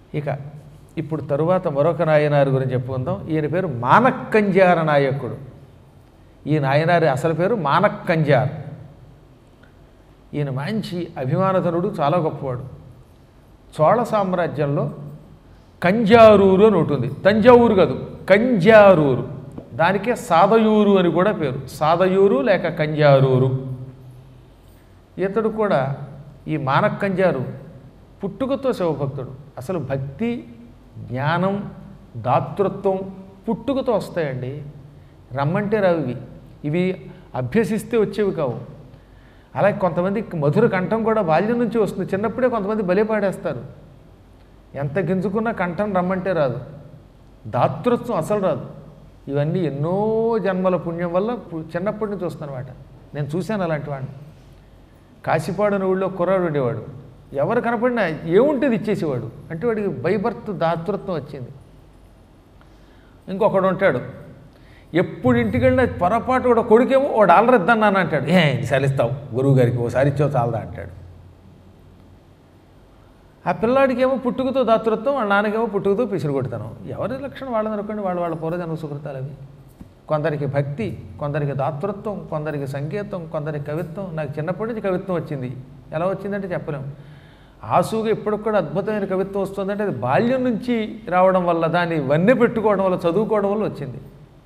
ఇక ఇప్పుడు తరువాత మరొక నాయనారు గురించి చెప్పుకుందాం ఈయన పేరు మానక్కంజార నాయకుడు ఈ నాయనారి అసలు పేరు మానక్కంజార్ ఈయన మంచి అభిమానధనుడు చాలా గొప్పవాడు చోళ సామ్రాజ్యంలో కంజారూరు అని ఉంటుంది తంజావూరు కాదు కంజారూరు దానికే సాదయూరు అని కూడా పేరు సాదయూరు లేక కంజారూరు ఇతడు కూడా ఈ మానక్కంజారు పుట్టుకతో శివభక్తుడు అసలు భక్తి జ్ఞానం దాతృత్వం పుట్టుకతో వస్తాయండి రమ్మంటే రావు ఇవి ఇవి అభ్యసిస్తే వచ్చేవి కావు అలాగే కొంతమంది మధుర కంఠం కూడా బాల్యం నుంచి వస్తుంది చిన్నప్పుడే కొంతమంది బలి పాడేస్తారు ఎంత గింజుకున్నా కంఠం రమ్మంటే రాదు దాతృత్వం అసలు రాదు ఇవన్నీ ఎన్నో జన్మల పుణ్యం వల్ల పు- చిన్నప్పటి నుంచి వస్తుందన్నమాట నేను చూశాను అలాంటి వాడిని కాశీపాడు అనే ఊళ్ళో కుర్రాడు ఉండేవాడు ఎవరు కనపడినా ఏముంటుంది ఇచ్చేసేవాడు అంటే వాడికి బైబర్త్ దాతృత్వం వచ్చింది ఇంకొకడు ఉంటాడు ఎప్పుడు ఇంటికి వెళ్ళినా పొరపాటు కూడా కొడుకేమో ఓ డాలర్ ఇద్దన్నాను అంటాడు ఏ ఈసారి ఇస్తావు గురువు గారికి ఓసారి ఇచ్చావు చాలదా అంటాడు ఆ పిల్లాడికి ఏమో పుట్టుకతో దాతృత్వం వాళ్ళ నాన్నకేమో పుట్టుకతో పిసిరు కొడతాను ఎవరి లక్షణం వాళ్ళని అనుకోండి వాళ్ళ వాళ్ళ పూర్వజన్మ సుకృతాలు అవి కొందరికి భక్తి కొందరికి దాతృత్వం కొందరికి సంగీతం కొందరికి కవిత్వం నాకు చిన్నప్పటి నుంచి కవిత్వం వచ్చింది ఎలా వచ్చిందంటే చెప్పలేం ఆసుగా ఇప్పటికి కూడా అద్భుతమైన కవిత్వం వస్తుందంటే అది బాల్యం నుంచి రావడం వల్ల దాన్ని వన్నె పెట్టుకోవడం వల్ల చదువుకోవడం వల్ల వచ్చింది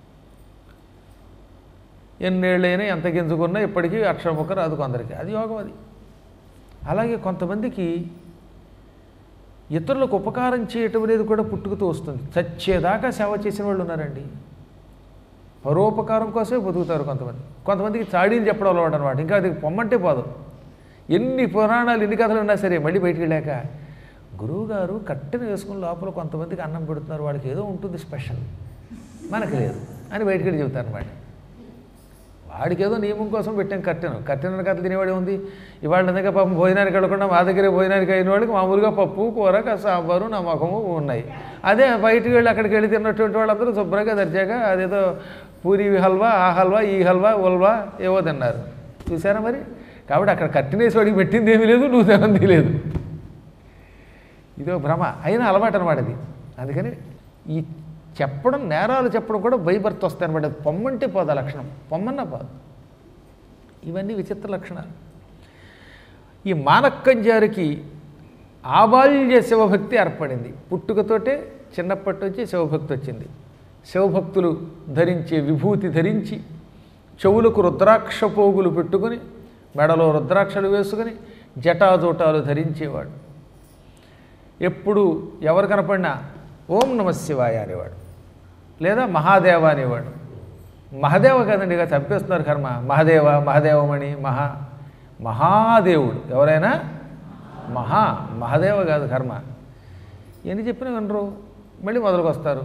ఎన్నేళ్ళైనా ఎంత గింజుకున్నా ఇప్పటికీ అక్షరముఖ రాదు కొందరికి అది యోగం అది అలాగే కొంతమందికి ఇతరులకు ఉపకారం చేయటం అనేది కూడా పుట్టుకతో వస్తుంది చచ్చేదాకా సేవ చేసిన వాళ్ళు ఉన్నారండి పరోపకారం కోసమే బతుకుతారు కొంతమంది కొంతమందికి చాడీలు చెప్పడం అలవాటు అనమాట ఇంకా అది పొమ్మంటే పోదు ఎన్ని పురాణాలు ఎన్ని కథలు ఉన్నా సరే మళ్ళీ బయటికి వెళ్ళాక గురువుగారు కట్టెను వేసుకుని లోపల కొంతమందికి అన్నం పెడుతున్నారు వాళ్ళకి ఏదో ఉంటుంది స్పెషల్ మనకు లేదు అని బయటికి వెళ్ళి చెబుతారు అనమాట వాడికి ఏదో నియమం కోసం పెట్టాం కట్టెను కట్టెన కథ తినేవాడే ఉంది ఇవాళ దగ్గర పాపం భోజనానికి వెళ్ళకుండా మా దగ్గరే భోజనానికి అయిన వాళ్ళకి మామూలుగా పప్పు కూర కాస్త సాంబారు నమ్మకము ఉన్నాయి అదే బయటికి వెళ్ళి అక్కడికి వెళ్ళి తిన్నటువంటి వాళ్ళందరూ శుభ్రంగా దర్జాగా అదేదో పూరి హల్వా ఆ హల్వా ఈ హల్వా ఉల్వా ఏవో తిన్నారు చూసారా మరి కాబట్టి అక్కడ కట్టినేసి వాడికి పెట్టింది ఏమీ లేదు నువ్వు తినంది లేదు ఇదో భ్రమ అయినా అలవాటు అనమాట ఇది అందుకని ఈ చెప్పడం నేరాలు చెప్పడం కూడా భయభర్త వస్తాయి అనమాట పొమ్మంటే పోదు ఆ లక్షణం పొమ్మన్నా పోదు ఇవన్నీ విచిత్ర లక్షణాలు ఈ మానక్కంజారికి ఆబాల్య శివభక్తి ఏర్పడింది పుట్టుకతోటే చిన్నప్పటి నుంచి శివభక్తి వచ్చింది శివభక్తులు ధరించే విభూతి ధరించి చెవులకు రుద్రాక్ష పోగులు పెట్టుకుని మెడలో రుద్రాక్షలు వేసుకుని జటాజోటాలు ధరించేవాడు ఎప్పుడు ఎవరు కనపడినా ఓం నమ శివాయ అనేవాడు లేదా మహాదేవ అనేవాడు మహాదేవ కదండి ఇక చంపేస్తున్నారు కర్మ మహాదేవ మహాదేవమణి మహా మహాదేవుడు ఎవరైనా మహా మహాదేవ కాదు కర్మ ఎన్ని చెప్పినా వినరు మళ్ళీ మొదలుకు వస్తారు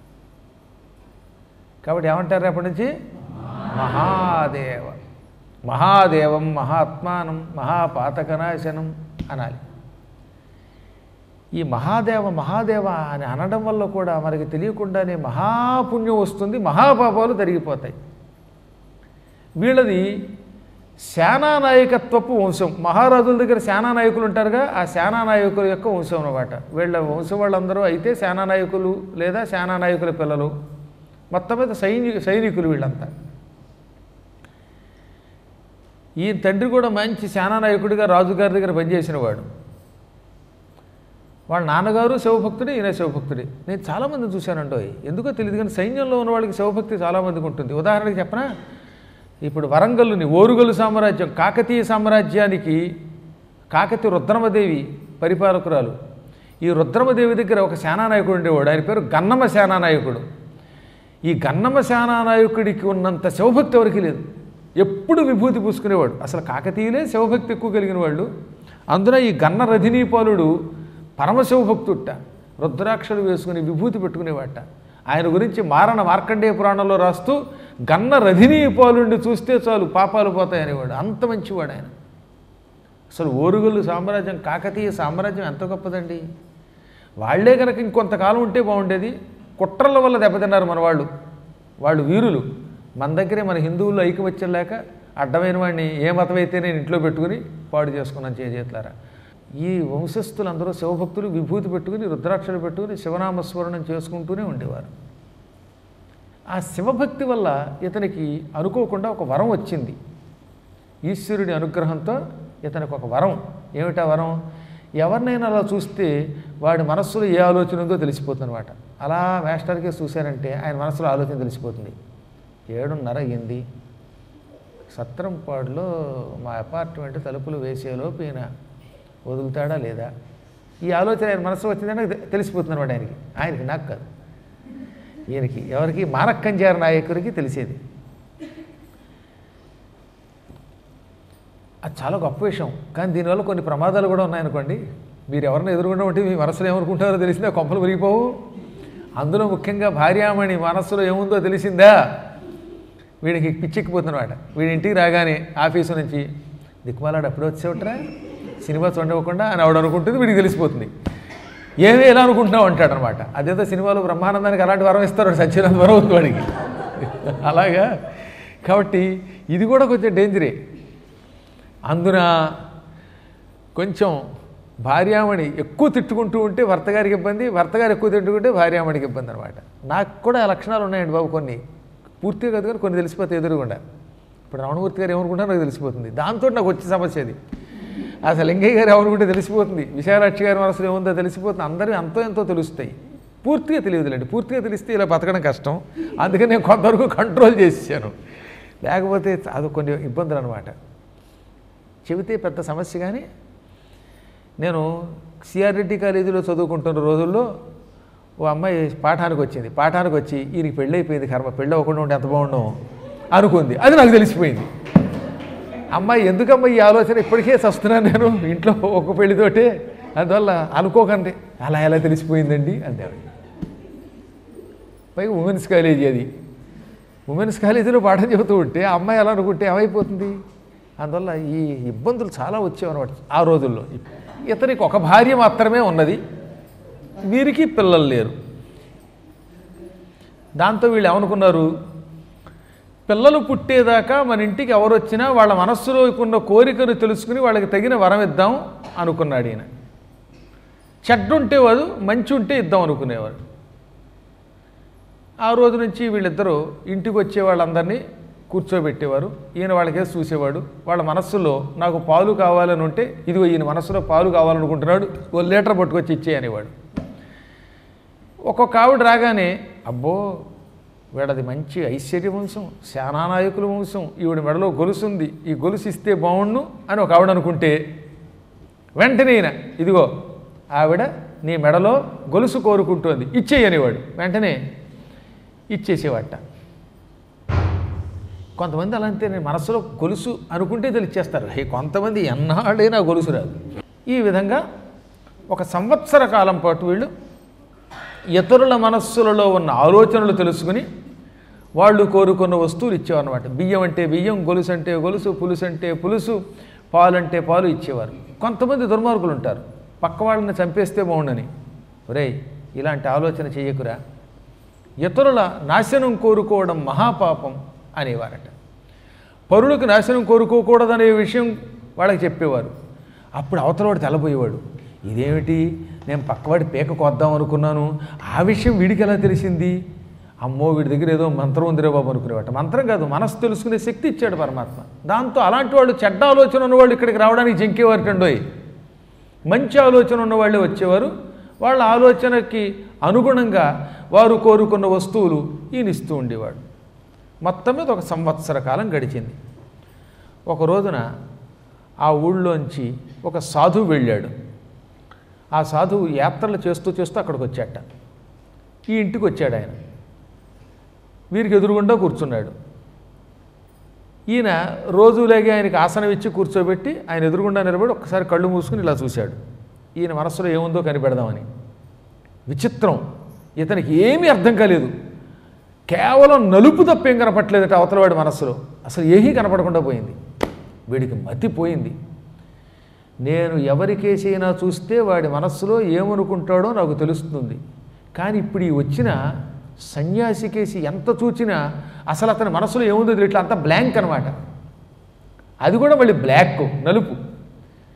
కాబట్టి ఏమంటారు రేపటి నుంచి మహాదేవ మహాదేవం మహాత్మానం మహాపాతకనాశనం అనాలి ఈ మహాదేవ మహాదేవ అని అనడం వల్ల కూడా మనకి తెలియకుండానే మహాపుణ్యం వస్తుంది మహాపాపాలు తరిగిపోతాయి వీళ్ళది సేనానాయకత్వపు వంశం మహారాజుల దగ్గర సేనానాయకులు ఉంటారుగా ఆ సేనానాయకుల యొక్క వంశం అన్నమాట వీళ్ళ వంశం వాళ్ళందరూ అయితే సేనానాయకులు లేదా సేనానాయకుల పిల్లలు మొత్తం మీద సైని సైనికులు వీళ్ళంతా ఈ తండ్రి కూడా మంచి సేనానాయకుడిగా రాజుగారి దగ్గర పనిచేసిన వాడు వాళ్ళ నాన్నగారు శివభక్తుడే ఈయన శివభక్తుడే నేను చాలామంది చూశానండో ఎందుకో తెలియదు కానీ సైన్యంలో ఉన్న వాళ్ళకి శివభక్తి చాలామందికి ఉంటుంది ఉదాహరణకి చెప్పనా ఇప్పుడు వరంగల్లుని ఓరుగల్లు సామ్రాజ్యం కాకతీయ సామ్రాజ్యానికి కాకతీయ రుద్రమదేవి పరిపాలకురాలు ఈ రుద్రమదేవి దగ్గర ఒక సేనానాయకుడు ఉండేవాడు ఆయన పేరు గన్నమ సేనానాయకుడు ఈ గన్నమ సేనానాయకుడికి ఉన్నంత శివభక్తి ఎవరికి లేదు ఎప్పుడు విభూతి పూసుకునేవాడు అసలు కాకతీయులే శివభక్తి ఎక్కువ కలిగిన వాళ్ళు అందున ఈ గన్న రజనీపాలుడు పరమశివభక్తుట్ట రుద్రాక్షలు వేసుకుని విభూతి పెట్టుకునేవాట ఆయన గురించి మారణ మార్కండేయ పురాణంలో రాస్తూ గన్న రజనీపాలుడిని చూస్తే చాలు పాపాలు పోతాయనేవాడు అంత మంచివాడు ఆయన అసలు ఓరుగల్లు సామ్రాజ్యం కాకతీయ సామ్రాజ్యం ఎంత గొప్పదండి వాళ్లే కనుక ఇంకొంతకాలం ఉంటే బాగుండేది కుట్రల వల్ల దెబ్బతిన్నారు మన వాళ్ళు వాళ్ళు వీరులు మన దగ్గరే మన హిందువుల్లో ఐకమత్యం లేక అడ్డమైన వాడిని ఏ మతం అయితే నేను ఇంట్లో పెట్టుకుని పాడు చేసుకున్నాను చేతులారా ఈ వంశస్థులందరూ శివభక్తులు విభూతి పెట్టుకుని రుద్రాక్షలు పెట్టుకుని శివనామస్మరణం చేసుకుంటూనే ఉండేవారు ఆ శివభక్తి వల్ల ఇతనికి అనుకోకుండా ఒక వరం వచ్చింది ఈశ్వరుడి అనుగ్రహంతో ఇతనికి ఒక వరం ఏమిటా వరం ఎవరినైనా అలా చూస్తే వాడి మనస్సులో ఏ ఆలోచన ఉందో తెలిసిపోతుంది అనమాట అలా మాస్టర్కే చూశారంటే ఆయన మనసులో ఆలోచన తెలిసిపోతుంది ఏడున్నర అయ్యింది సత్రంపాడులో మా అపార్ట్మెంట్ తలుపులు వేసేలోపు ఈయన వదులుతాడా లేదా ఈ ఆలోచన ఆయన మనసు వచ్చిందంటే నాకు తె- తెలిసిపోతుంది అనమాట ఆయనకి ఆయనకి నాకు కాదు ఈయనకి ఎవరికి మానక్కంజార నాయకుడికి తెలిసేది అది చాలా గొప్ప విషయం కానీ దీనివల్ల కొన్ని ప్రమాదాలు కూడా ఉన్నాయనుకోండి మీరు ఎవరిని ఎదుర్కొంటూ ఉంటే మీ మనసులో ఏమనుకుంటారో తెలిసిందా కొంపలు విరిగిపోవు అందులో ముఖ్యంగా భార్యామణి మనస్సులో ఏముందో తెలిసిందా వీడికి పిచ్చెక్కిపోతున్నమాట వీడి ఇంటికి రాగానే ఆఫీసు నుంచి దిక్కుమాలాడు అప్పుడే వచ్చేవట్రా సినిమా చూడకుండా అని ఆవిడ అనుకుంటుంది వీడికి తెలిసిపోతుంది ఏమీ ఎలా అనుకుంటున్నావు అంటాడు అనమాట అదేదో సినిమాలో బ్రహ్మానందానికి అలాంటి వరం ఇస్తారు వాడు సత్యనంద వరం ఉంది వాడికి అలాగా కాబట్టి ఇది కూడా కొంచెం డేంజరే అందున కొంచెం భార్యామణి ఎక్కువ తిట్టుకుంటూ ఉంటే భర్త గారికి ఇబ్బంది భర్త గారు ఎక్కువ తిట్టుకుంటే భార్యామణికి ఇబ్బంది అనమాట నాకు కూడా ఆ లక్షణాలు ఉన్నాయండి బాబు కొన్ని పూర్తిగా కాదు కానీ కొన్ని తెలిసిపోతాయి ఎదురుగుండా ఇప్పుడు రమణమూర్తి గారు ఏమనుకుంటారో నాకు తెలిసిపోతుంది దాంతో నాకు వచ్చే సమస్య అది అసలు లింగయ్య గారు ఏమనుకుంటే తెలిసిపోతుంది విశాలాక్షి గారి మనసులో ఏముందో తెలిసిపోతుంది అందరికీ అంతో ఎంతో తెలుస్తాయి పూర్తిగా తెలియదులేండి పూర్తిగా తెలిస్తే ఇలా బతకడం కష్టం అందుకని నేను కొంతవరకు కంట్రోల్ చేసాను లేకపోతే అది కొన్ని ఇబ్బందులు అనమాట చెబితే పెద్ద సమస్య కానీ నేను సిఆర్ రెడ్డి కాలేజీలో చదువుకుంటున్న రోజుల్లో ఓ అమ్మాయి పాఠానికి వచ్చింది పాఠానికి వచ్చి ఈయనకి పెళ్ళి అయిపోయింది కర్మ పెళ్ళి అవ్వకుండా ఉంటే ఎంత బాగుండవు అనుకుంది అది నాకు తెలిసిపోయింది అమ్మాయి ఎందుకమ్మా ఈ ఆలోచన ఇప్పటికే చస్తున్నాను నేను ఇంట్లో ఒక పెళ్లితోటే అందువల్ల అనుకోకండి అలా ఎలా తెలిసిపోయిందండి అంతే ఆవిడ. పైగా ఉమెన్స్ కాలేజీ అది ఉమెన్స్ కాలేజీలో పాఠం చెబుతూ ఉంటే ఆ అమ్మాయి ఎలా అనుకుంటే ఏమైపోతుంది అందువల్ల ఈ ఇబ్బందులు చాలా వచ్చేవన్నమాట ఆ రోజుల్లో ఇతనికి ఒక భార్య మాత్రమే ఉన్నది వీరికి పిల్లలు లేరు దాంతో వీళ్ళు ఏమనుకున్నారు పిల్లలు పుట్టేదాకా మన ఇంటికి ఎవరు వచ్చినా వాళ్ళ మనస్సులో ఉన్న కోరికను తెలుసుకుని వాళ్ళకి తగిన వరం ఇద్దాం అనుకున్నాడు ఈయన చెడ్డుంటే వాడు మంచి ఉంటే ఇద్దాం అనుకునేవాడు ఆ రోజు నుంచి వీళ్ళిద్దరూ ఇంటికి వచ్చే వాళ్ళందరినీ కూర్చోబెట్టేవారు ఈయన వాళ్ళకేసి చూసేవాడు వాళ్ళ మనస్సులో నాకు పాలు కావాలని ఉంటే ఇదిగో ఈయన మనస్సులో పాలు కావాలనుకుంటున్నాడు ఓ లీటర్ పట్టుకొచ్చి ఇచ్చేయనేవాడు ఒక్కొక్క ఆవిడ రాగానే అబ్బో వీడది మంచి ఐశ్వర్య వంశం సేనానాయకుల వంశం ఈవిడ మెడలో గొలుసుంది ఈ గొలుసు ఇస్తే బాగుండు అని ఒక ఆవిడ అనుకుంటే వెంటనే ఈయన ఇదిగో ఆవిడ నీ మెడలో గొలుసు కోరుకుంటోంది ఇచ్చేయనేవాడు వెంటనే ఇచ్చేసేవాట కొంతమంది అలా అంతే నేను మనసులో గొలుసు అనుకుంటే తెలిచేస్తారు హే కొంతమంది ఎన్నాళ్ళైనా గొలుసు రాదు ఈ విధంగా ఒక సంవత్సర కాలం పాటు వీళ్ళు ఇతరుల మనస్సులలో ఉన్న ఆలోచనలు తెలుసుకుని వాళ్ళు కోరుకున్న వస్తువులు ఇచ్చేవారనమాట బియ్యం అంటే బియ్యం గొలుసు అంటే గొలుసు పులుసు అంటే పులుసు పాలు అంటే పాలు ఇచ్చేవారు కొంతమంది దుర్మార్గులు ఉంటారు పక్క వాళ్ళని చంపేస్తే బాగుండని ఒరేయ్ ఇలాంటి ఆలోచన చేయకురా ఇతరుల నాశనం కోరుకోవడం మహాపాపం అనేవారట పరులకు నాశనం కోరుకోకూడదనే విషయం వాళ్ళకి చెప్పేవారు అప్పుడు అవతలవాడు తెల్లబోయేవాడు ఇదేమిటి నేను పక్కవాడి పీక కొద్దాం అనుకున్నాను ఆ విషయం వీడికి ఎలా తెలిసింది అమ్మో వీడి దగ్గర ఏదో మంత్రం ఉందిరే బాబు అనుకునేవాట మంత్రం కాదు మనసు తెలుసుకునే శక్తి ఇచ్చాడు పరమాత్మ దాంతో అలాంటి వాళ్ళు చెడ్డ ఆలోచన ఉన్నవాళ్ళు ఇక్కడికి రావడానికి జంకేవారు మంచి ఆలోచన ఉన్న వాళ్ళే వచ్చేవారు వాళ్ళ ఆలోచనకి అనుగుణంగా వారు కోరుకున్న వస్తువులు ఈయన ఇస్తూ ఉండేవాడు మొత్తం మీద ఒక సంవత్సర కాలం గడిచింది ఒక రోజున ఆ ఊళ్ళోంచి ఒక సాధువు వెళ్ళాడు ఆ సాధువు యాత్రలు చేస్తూ చేస్తూ అక్కడికి వచ్చాట ఈ ఇంటికి వచ్చాడు ఆయన వీరికి ఎదురుగుండా కూర్చున్నాడు ఈయన రోజులాగే ఆయనకి ఆసనం ఇచ్చి కూర్చోబెట్టి ఆయన ఎదురుగుండా నిలబడి ఒక్కసారి కళ్ళు మూసుకుని ఇలా చూశాడు ఈయన మనసులో ఏముందో కనిపెడదామని విచిత్రం ఇతనికి ఏమీ అర్థం కాలేదు కేవలం నలుపు తప్పేం కనపట్లేదట అవతలవాడి మనస్సులో అసలు ఏమీ కనపడకుండా పోయింది వీడికి మతిపోయింది నేను ఎవరికేసైనా చూస్తే వాడి మనస్సులో ఏమనుకుంటాడో నాకు తెలుస్తుంది కానీ ఇప్పుడు ఈ వచ్చిన సన్యాసికేసి ఎంత చూచినా అసలు అతని మనసులో ఏముందో తెలియట్లే అంత బ్లాంక్ అనమాట అది కూడా మళ్ళీ బ్లాక్ నలుపు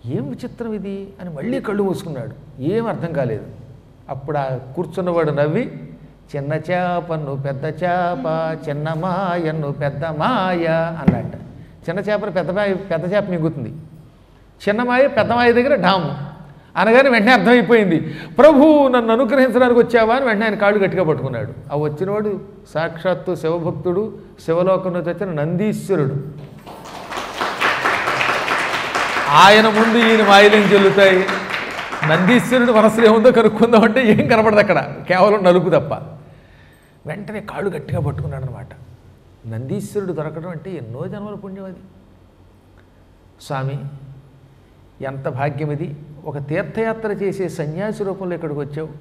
ఏం విచిత్రం ఇది అని మళ్ళీ కళ్ళు మూసుకున్నాడు ఏం అర్థం కాలేదు అప్పుడు ఆ కూర్చున్నవాడు నవ్వి చిన్న చేపను పెద్ద చేప చిన్న మాయను పెద్ద మాయ అన్నట్ట చిన్న చేపను పెద్ద మాయ పెద్ద చేప మింగుతుంది చిన్న మాయ పెద్ద మాయ దగ్గర డాము అనగానే వెంటనే అర్థమైపోయింది ప్రభు నన్ను అనుగ్రహించడానికి వచ్చావా అని వెంటనే ఆయన కాళ్ళు గట్టిగా పట్టుకున్నాడు ఆ వచ్చినవాడు సాక్షాత్తు శివభక్తుడు శివలోకం నుంచి వచ్చిన నందీశ్వరుడు ఆయన ముందు ఈయన మాయలేం చెల్లుతాయి నందీశ్వరుడు మనసులో ఏముందో కనుక్కుందాం అంటే ఏం కనపడదు అక్కడ కేవలం నలుపు తప్ప వెంటనే కాళ్ళు గట్టిగా పట్టుకున్నాడు అనమాట నందీశ్వరుడు దొరకడం అంటే ఎన్నో జన్మల పుణ్యం అది స్వామి ఎంత భాగ్యం ఇది ఒక తీర్థయాత్ర చేసే సన్యాసి రూపంలో ఇక్కడికి వచ్చావు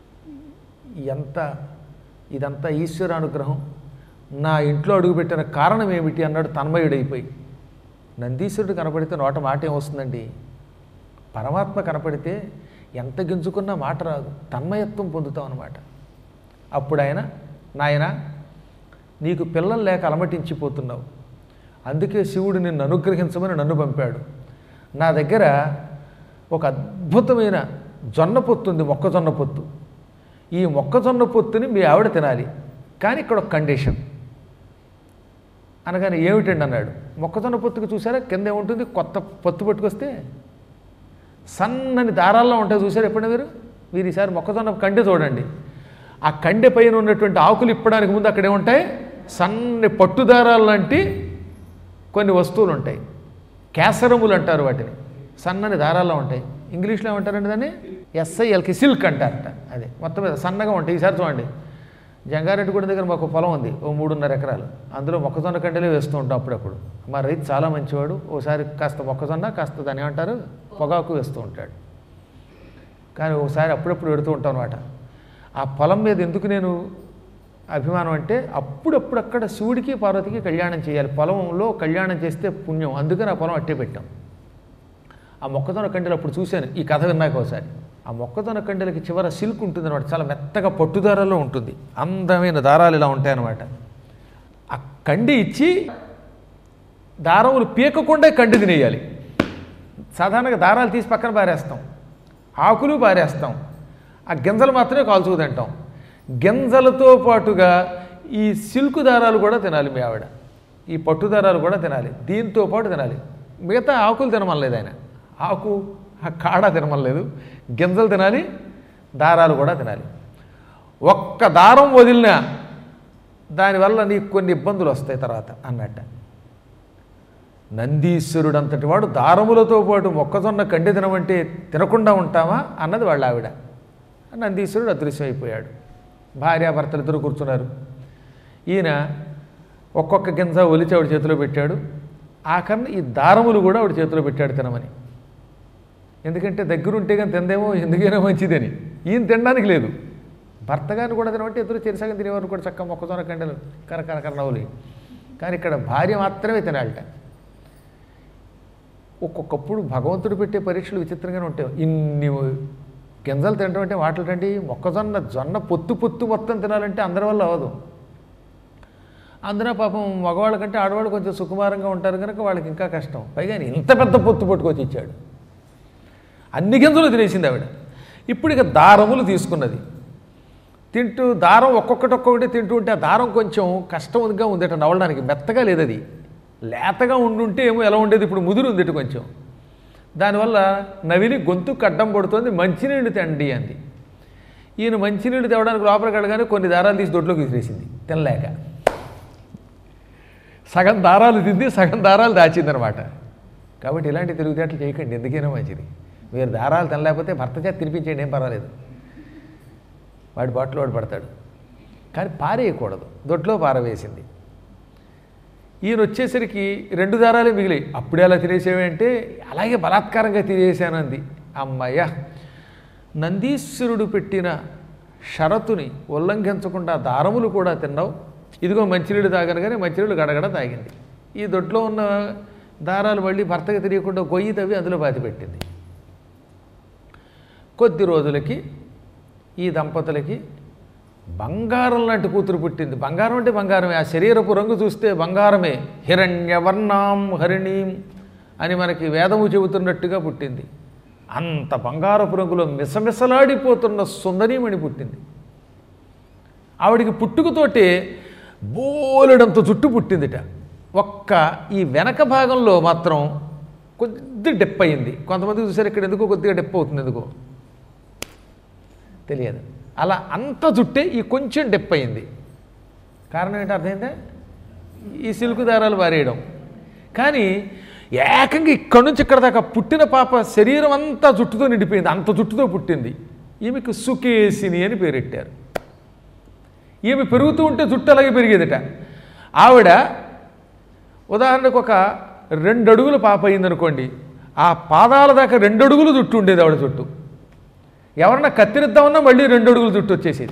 ఎంత ఇదంతా ఈశ్వర అనుగ్రహం నా ఇంట్లో అడుగుపెట్టిన కారణం ఏమిటి అన్నాడు తన్మయుడైపోయి నందీశ్వరుడు కనపడితే నోట మాట ఏమొస్తుందండి పరమాత్మ కనపడితే ఎంత గింజుకున్నా మాట రాదు తన్మయత్వం పొందుతాం అనమాట అప్పుడు ఆయన నాయన నీకు పిల్లలు లేక అలమటించిపోతున్నావు అందుకే శివుడు నిన్ను అనుగ్రహించమని నన్ను పంపాడు నా దగ్గర ఒక అద్భుతమైన జొన్న పొత్తు ఉంది మొక్కజొన్న పొత్తు ఈ మొక్కజొన్న పొత్తుని మీ ఆవిడ తినాలి కానీ ఇక్కడ ఒక కండిషన్ అనగానే ఏమిటండి అన్నాడు మొక్కజొన్న పొత్తుకు చూసారా కింద ఏముంటుంది కొత్త పొత్తు పట్టుకొస్తే సన్నని దారాల్లో ఉంటాయి చూసారు ఎప్పుడైనా మీరు మీరు ఈసారి మొక్కజొన్న కండె చూడండి ఆ కండె పైన ఉన్నటువంటి ఆకులు ఇప్పడానికి ముందు అక్కడ ఏముంటాయి సన్నని పట్టు దారాలు లాంటి కొన్ని వస్తువులు ఉంటాయి కేసరములు అంటారు వాటిని సన్నని దారాల్లో ఉంటాయి ఇంగ్లీష్లో ఏమంటారండి దాన్ని ఎస్ఐఎల్కి సిల్క్ అంటారట అదే మొత్తం మీద సన్నగా ఉంటాయి ఈసారి చూడండి జంగారెడ్డిగూడ దగ్గర మాకు పొలం ఉంది ఓ మూడున్నర ఎకరాలు అందులో మొక్కజొన్న కండెలే వేస్తూ ఉంటాం అప్పుడప్పుడు మా రైతు చాలా మంచివాడు ఓసారి కాస్త మొక్కజొన్న కాస్త దాన్ని ఏమంటారు పొగాకు వేస్తూ ఉంటాడు కానీ ఒకసారి అప్పుడప్పుడు పెడుతూ ఉంటాం అనమాట ఆ పొలం మీద ఎందుకు నేను అభిమానం అంటే అప్పుడప్పుడు అక్కడ శివుడికి పార్వతికి కళ్యాణం చేయాలి పొలంలో కళ్యాణం చేస్తే పుణ్యం అందుకని ఆ పొలం అట్టే పెట్టాం ఆ మొక్కజొన్న కండెలు అప్పుడు చూశాను ఈ కథ విన్నాక ఒకసారి ఆ మొక్కజొన్న కండెలకి చివర సిల్క్ ఉంటుంది అనమాట చాలా మెత్తగా పట్టుదారాల్లో ఉంటుంది అందమైన దారాలు ఇలా ఉంటాయన్నమాట ఆ కండి ఇచ్చి దారములు పీకకుండా కండి తినేయాలి సాధారణంగా దారాలు తీసి పక్కన పారేస్తాం ఆకులు పారేస్తాం ఆ గింజలు మాత్రమే కాల్చుకు తింటాం గింజలతో పాటుగా ఈ సిల్క్ దారాలు కూడా తినాలి మీ ఆవిడ ఈ పట్టు దారాలు కూడా తినాలి దీంతో పాటు తినాలి మిగతా ఆకులు తినమనలేదు ఆయన ఆకు ఆ కాడ తినమనలేదు గింజలు తినాలి దారాలు కూడా తినాలి ఒక్క దారం వదిలినా దానివల్ల నీకు కొన్ని ఇబ్బందులు వస్తాయి తర్వాత అన్నట్ట నందీశ్వరుడు అంతటి వాడు దారములతో పాటు మొక్కజొన్న కండి తినమంటే తినకుండా ఉంటామా అన్నది వాళ్ళ ఆవిడ నందీశ్వరుడు అదృశ్యమైపోయాడు భార్యాభర్తలు ఇద్దరు కూర్చున్నారు ఈయన ఒక్కొక్క గింజ ఒలిచి ఆవిడ చేతిలో పెట్టాడు ఆఖరణ ఈ దారములు కూడా ఆవిడ చేతిలో పెట్టాడు తినమని ఎందుకంటే దగ్గరుంటే కానీ తిందేమో ఎందుకైనా మంచిదని ఈయన తినడానికి లేదు భర్త గారిని కూడా తినమంటే ఇద్దరు చెరిసగం తినేవారు కూడా చక్క మొక్కజొన్న కండలు కరకరకర నవ్వులు కానీ ఇక్కడ భార్య మాత్రమే తినాలట ఒక్కొక్కప్పుడు భగవంతుడు పెట్టే పరీక్షలు విచిత్రంగానే ఉంటాయి ఇన్ని గింజలు తినడం అంటే వాటలండి మొక్కజొన్న జొన్న పొత్తు పొత్తు మొత్తం తినాలంటే అందరి వల్ల అవ్వదు అందులో పాపం మగవాళ్ళ కంటే ఆడవాళ్ళు కొంచెం సుకుమారంగా ఉంటారు కనుక వాళ్ళకి ఇంకా కష్టం పైగా ఆయన ఇంత పెద్ద పొత్తు పట్టుకొచ్చి ఇచ్చాడు అన్ని గింజలు తినేసింది ఆవిడ ఇప్పుడు ఇక దారములు తీసుకున్నది తింటూ దారం ఒక్కొక్కటి ఒక్కొక్కటి తింటూ ఉంటే ఆ దారం కొంచెం కష్టంగా ఉందట నవలడానికి మెత్తగా లేదు అది లేతగా ఉండుంటే ఏమో ఎలా ఉండేది ఇప్పుడు ముదురు ఉందట కొంచెం దానివల్ల నవిలి గొంతు కడ్డం పడుతుంది మంచినీళ్ళు తండి అంది ఈయన మంచినీళ్ళు తేవడానికి లోపలికి వెళ్ళగానే కొన్ని దారాలు తీసి దొడ్లోకి విసిరేసింది తినలేక సగం దారాలు తింది సగం దారాలు దాచిందనమాట కాబట్టి ఇలాంటి తెలివితేటలు చేయకండి ఎందుకైనా మంచిది మీరు దారాలు తినలేకపోతే భర్త చేత తినిపించేయండి ఏం పర్వాలేదు వాడి బాటిల్ వాడు పడతాడు కానీ పారేయకూడదు దొడ్లో పారవేసింది ఈయన వచ్చేసరికి రెండు దారాలే మిగిలాయి అప్పుడే అలా తినేసేవి అంటే అలాగే బలాత్కారంగా తినేసానంది అమ్మయ్య నందీశ్వరుడు పెట్టిన షరతుని ఉల్లంఘించకుండా దారములు కూడా తిన్నావు ఇదిగో మంచినీళ్ళు తాగాను కానీ మంచినీళ్ళు గడగడ తాగింది ఈ దొడ్లో ఉన్న దారాలు మళ్ళీ భర్తకి తెలియకుండా గొయ్యి తవ్వి అందులో బాతి పెట్టింది కొద్ది రోజులకి ఈ దంపతులకి బంగారం లాంటి కూతురు పుట్టింది బంగారం అంటే బంగారమే ఆ శరీరపు రంగు చూస్తే బంగారమే హిరణ్యవర్ణాం హరిణీం అని మనకి వేదము చెబుతున్నట్టుగా పుట్టింది అంత బంగారపు రంగులో మిసమిసలాడిపోతున్న సుందరీమణి పుట్టింది ఆవిడికి పుట్టుకతోటే బోలెడంత జుట్టు పుట్టిందిట ఒక్క ఈ వెనక భాగంలో మాత్రం కొద్ది డెప్ అయింది కొంతమంది చూసారు ఇక్కడ ఎందుకో కొద్దిగా డెప్ అవుతుంది ఎందుకో తెలియదు అలా అంత జుట్టే ఈ కొంచెం డెప్ అయింది కారణం ఏంటి అర్థమైందా ఈ సిల్క్ దారాలు వారేయడం కానీ ఏకంగా ఇక్కడి నుంచి ఇక్కడ దాకా పుట్టిన పాప శరీరం అంతా జుట్టుతో నిండిపోయింది అంత జుట్టుతో పుట్టింది ఈమెకు సుకేసిని అని పేరెట్టారు ఈమె పెరుగుతూ ఉంటే జుట్టు అలాగే పెరిగేదట ఆవిడ ఉదాహరణకు ఒక రెండు అడుగులు పాప అయిందనుకోండి ఆ పాదాల దాకా రెండు అడుగులు జుట్టు ఉండేది ఆవిడ జుట్టు ఎవరన్నా కత్తిరిద్దామన్నా మళ్ళీ రెండు అడుగులు జుట్టు వచ్చేసేది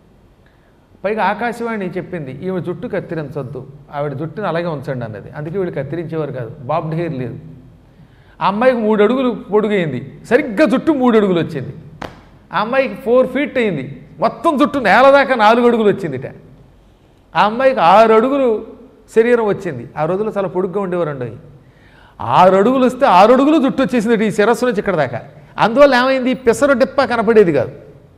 పైగా ఆకాశవాణి చెప్పింది ఈమె జుట్టు కత్తిరించొద్దు ఆవిడ జుట్టుని అలాగే ఉంచండి అన్నది అందుకే వీళ్ళు కత్తిరించేవారు కాదు బాబ్డ్ హెయిర్ లేదు ఆ అమ్మాయికి మూడు అడుగులు పొడుగైంది సరిగ్గా జుట్టు మూడు అడుగులు వచ్చింది ఆ అమ్మాయికి ఫోర్ ఫీట్ అయింది మొత్తం జుట్టు నేల దాకా నాలుగు అడుగులు వచ్చిందిట ఆ అమ్మాయికి ఆరు అడుగులు శరీరం వచ్చింది ఆ రోజుల్లో చాలా పొడుగ్గా ఉండేవారండి అవి. ఆరు అడుగులు వస్తే ఆరు అడుగులు జుట్టు వచ్చేసింది ఈ శిరస్సు నుంచి ఇక్కడ దాకా అందువల్ల ఏమైంది పెసరు డిప్ప కనపడేది కాదు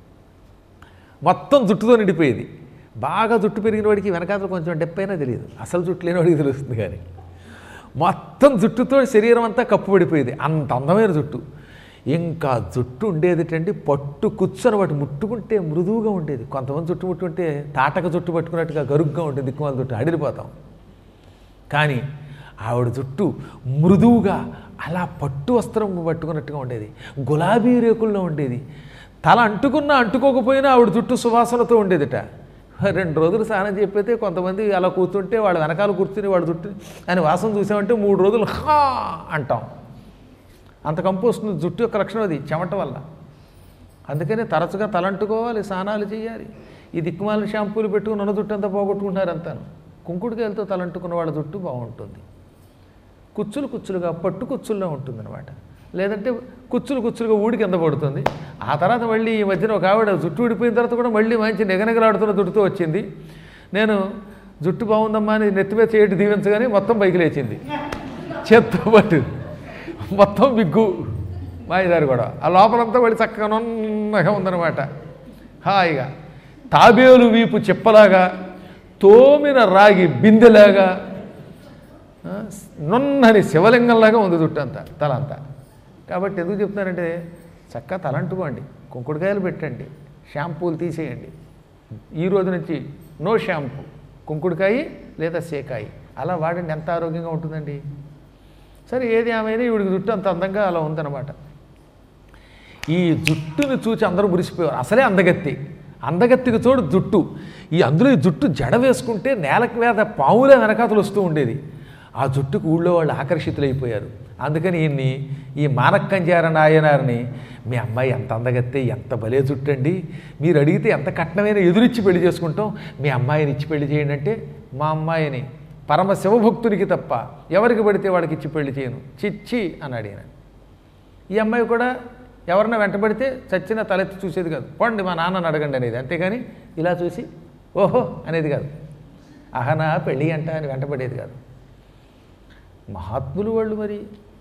మొత్తం జుట్టుతో నిండిపోయేది బాగా జుట్టు పెరిగిన వాడికి వెనకాతలు కొంచెం డెప్పైనా తెలియదు అసలు జుట్టు లేని వాడికి తెలుస్తుంది కానీ మొత్తం జుట్టుతో శరీరం అంతా కప్పుపడిపోయేది అంత అందమైన జుట్టు ఇంకా జుట్టు ఉండేదిటండి పట్టు కూర్చొని వాటి ముట్టుకుంటే మృదువుగా ఉండేది కొంతమంది జుట్టు ముట్టుకుంటే తాటక జుట్టు పట్టుకున్నట్టుగా గరుగ్గా ఉంటుంది దిక్కుమాల జుట్టు అడిలిపోతాం కానీ ఆవిడ జుట్టు మృదువుగా అలా పట్టు వస్త్రం పట్టుకున్నట్టుగా ఉండేది గులాబీ రేకుల్లో ఉండేది తల అంటుకున్నా అంటుకోకపోయినా ఆవిడ జుట్టు సువాసనతో ఉండేదిట రెండు రోజులు స్నానం చెప్పితే కొంతమంది అలా కూర్చుంటే వాళ్ళ వెనకాల కూర్చుని వాడు జుట్టు అని వాసన చూసామంటే మూడు రోజులు హా అంటాం అంత కంపు వస్తుంది జుట్టు యొక్క లక్షణం అది చెమట వల్ల అందుకనే తరచుగా తలంటుకోవాలి స్నానాలు చేయాలి ఈ దిక్కుమాల షాంపూలు పెట్టుకుని ఉన్న జుట్టు అంతా పోగొట్టుకుంటున్నారు అంతాను కుంకుడుకాయలతో తలంటుకున్న వాళ్ళ జుట్టు బాగుంటుంది కుచ్చులు కుచ్చులుగా పట్టు కుచ్చుల్లో ఉంటుందన్నమాట లేదంటే కుచ్చులు కుచ్చులుగా ఊడి కింద పడుతుంది ఆ తర్వాత మళ్ళీ ఈ మధ్యన ఒక ఆవిడ జుట్టు ఊడిపోయిన తర్వాత కూడా మళ్ళీ మంచి నిగనిగలాడుతున్న జుట్టుతో వచ్చింది నేను జుట్టు బాగుందమ్మా అని నెత్తి మీద చేయటి దీవించగానే మొత్తం పైకి లేచింది చేత్తో పట్టు మొత్తం బిగ్గు మాయదారి కూడా ఆ లోపలంతా వాడి చక్కగా నున్నగా ఉందన్నమాట హాయిగా తాబేలు వీపు చెప్పలాగా తోమిన రాగి బిందెలాగా ఆ, నున్నని శివలింగంలాగా ఉంది జుట్టు అంతా తల అంతా కాబట్టి ఎందుకు చెప్తున్నారంటే చక్కగా తలంటుకోండి కుంకుడుకాయలు పెట్టండి షాంపూలు తీసేయండి ఈ రోజు నుంచి నో షాంపూ కుంకుడుకాయ లేదా సేకాయి అలా వాడండి ఎంత ఆరోగ్యంగా ఉంటుందండి సరే ఏది ఏమైనా ఈవిడికి జుట్టు అంత అందంగా అలా ఉందన్నమాట ఈ జుట్టుని చూసి అందరూ మురిసిపోయారు అసలే అందగత్తి అందగత్తికి తోడు జుట్టు ఈ అందులో ఈ జుట్టు జడ వేసుకుంటే నేలకు మీద పావులే వెనకాతలు వస్తూ ఉండేది ఆ జుట్టుకు ఊళ్ళో వాళ్ళు ఆకర్షితులైపోయారు అందుకని ఈయన్ని ఈ మానక్కంజార నాయనారిని మీ అమ్మాయి ఎంత అందగత్తే ఎంత భలే జుట్టు అండి మీరు అడిగితే ఎంత కట్నమైన ఎదురిచ్చి పెళ్లి చేసుకుంటాం మీ అమ్మాయిని ఇచ్చి పెళ్లి చేయండి అంటే మా అమ్మాయిని పరమ శివభక్తునికి తప్ప ఎవరికి పడితే వాడికి ఇచ్చి పెళ్లి చేయను చిచ్చి అన్నాడు ఈయన ఈ అమ్మాయి కూడా ఎవరన్నా వెంటబడితే చచ్చిన తలెత్తి చూసేది కాదు పోండి మా నాన్నని అడగండి అనేది అంతేగాని ఇలా చూసి ఓహో అనేది కాదు అహనా పెళ్ళి అంట అని వెంటబడేది కాదు మహాత్ములు వాళ్ళు మరి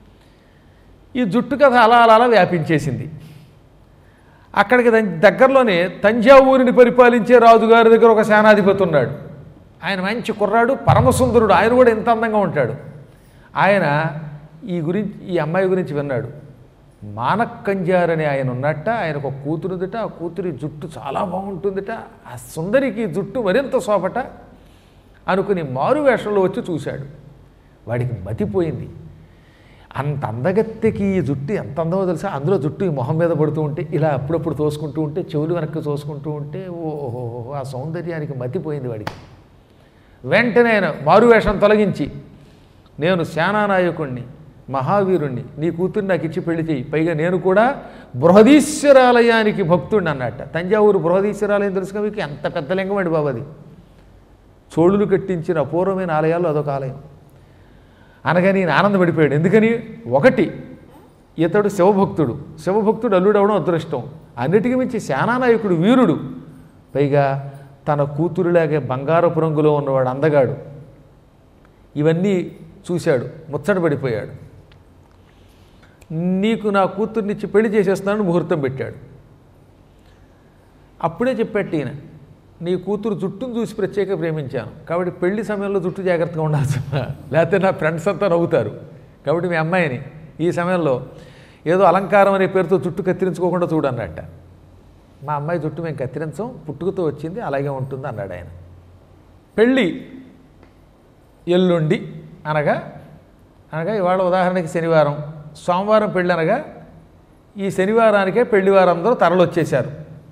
ఈ జుట్టు కథ అలా అలా అలా వ్యాపించేసింది అక్కడికి దం- దగ్గరలోనే తంజావూరిని పరిపాలించే రాజుగారి దగ్గర ఒక సేనాధిపతి ఉన్నాడు ఆయన మంచి కుర్రాడు పరమసుందరుడు ఆయన కూడా ఎంత అందంగా ఉంటాడు ఆయన ఈ గురించి ఈ అమ్మాయి గురించి విన్నాడు మానక్కంజార్ అని ఆయన ఉన్నట్ట ఆయనకు ఒక కూతురుదిట ఆ కూతురి జుట్టు చాలా బాగుంటుందిట ఆ సుందరికి జుట్టు మరింత శోభట అనుకుని మారు వేషంలో వచ్చి చూశాడు వాడికి మతిపోయింది అంత అందగత్తెకి ఈ జుట్టు ఎంత అందమో తెలుసా అందులో జుట్టు ఈ మొహం మీద పడుతూ ఉంటే ఇలా అప్పుడప్పుడు తోసుకుంటూ ఉంటే చెవులు వెనక్కి తోసుకుంటూ ఉంటే ఓహో ఆ సౌందర్యానికి మతిపోయింది వాడికి వెంటనే ఆయన మారువేషం తొలగించి నేను సేనానాయకుణ్ణి మహావీరుణ్ణి నీ కూతుర్ని నాకు ఇచ్చి పెళ్లి చేయి పైగా నేను కూడా బృహదీశ్వరాలయానికి భక్తుడిని అన్నట్ట తంజావూరు బృహదీశ్వరాలయం తెలుసుగా మీకు ఎంత పెద్ద లింగం అండి బాబు అది చోళులు కట్టించిన అపూర్వమైన ఆలయాల్లో అదొక ఆలయం అనగా నేను ఆనందపడిపోయాడు ఎందుకని ఒకటి ఇతడు శివభక్తుడు శివభక్తుడు అల్లుడు అవడం అదృష్టం అన్నిటికీ మించి సేనానాయకుడు వీరుడు పైగా తన కూతురులాగే బంగారపు రంగులో ఉన్నవాడు అందగాడు ఇవన్నీ చూశాడు ముచ్చటపడిపోయాడు నీకు నా కూతుర్నిచ్చి పెళ్లి చేసేస్తున్నాను ముహూర్తం పెట్టాడు అప్పుడే చెప్పాడు ఈయన నీ కూతురు జుట్టును చూసి ప్రత్యేక ప్రేమించాను కాబట్టి పెళ్లి సమయంలో జుట్టు జాగ్రత్తగా ఉండాల్సి లేకపోతే నా ఫ్రెండ్స్ అంతా నవ్వుతారు కాబట్టి మీ అమ్మాయిని ఈ సమయంలో ఏదో అలంకారం అనే పేరుతో జుట్టు కత్తిరించుకోకుండా చూడన్నట్ట మా అమ్మాయి జుట్టు మేము కత్తిరించం పుట్టుకతో వచ్చింది అలాగే ఉంటుంది అన్నాడు ఆయన పెళ్ళి ఎల్లుండి అనగా అనగా ఇవాళ ఉదాహరణకి శనివారం సోమవారం పెళ్ళి అనగా ఈ శనివారానికే పెళ్లివారందరూ తరలొచ్చేశారు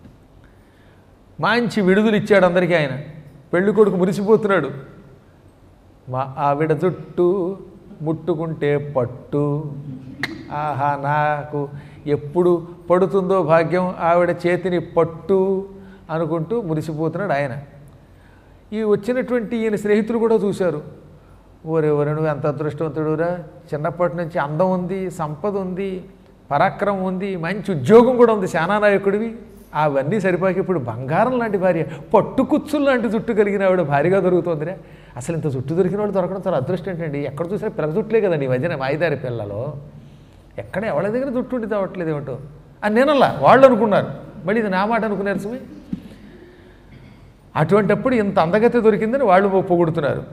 మంచి విడుదలు ఇచ్చాడు అందరికీ ఆయన పెళ్లి కొడుకు మురిసిపోతున్నాడు మా ఆవిడ జుట్టు ముట్టుకుంటే పట్టు ఆహా నాకు ఎప్పుడు పడుతుందో భాగ్యం ఆవిడ చేతిని పట్టు అనుకుంటూ మురిసిపోతున్నాడు ఆయన ఈ వచ్చినటువంటి ఈయన స్నేహితులు కూడా చూశారు ఓరే ఓరే నువ్వు ఎంత అదృష్టవంతుడురా చిన్నప్పటి నుంచి అందం ఉంది సంపద ఉంది పరాక్రమం ఉంది మంచి ఉద్యోగం కూడా ఉంది శానానాయకుడివి అవన్నీ సరిపోక ఇప్పుడు బంగారం లాంటి భార్య పట్టు కుచ్చులు లాంటి జుట్టు కలిగిన ఆవిడ భారీగా దొరుకుతుందిరా అసలు ఇంత జుట్టు దొరికిన వాడు దొరకడం చాలా అదృష్టం ఏంటండి ఎక్కడ చూసినా పిల్ల జుట్లే కదండి ఈ మధ్యన మాయిదారి పిల్లలో ఎక్కడ ఎవరి దగ్గర జుట్టు ఉండి తవ్వట్లేదు ఏమిటో అని నేనల్లా వాళ్ళు అనుకున్నారు మళ్ళీ ఇది నా మాట అనుకున్నారు సుమి అటువంటప్పుడు ఇంత అందగతి దొరికిందని వాళ్ళు పొగుడుతున్నారు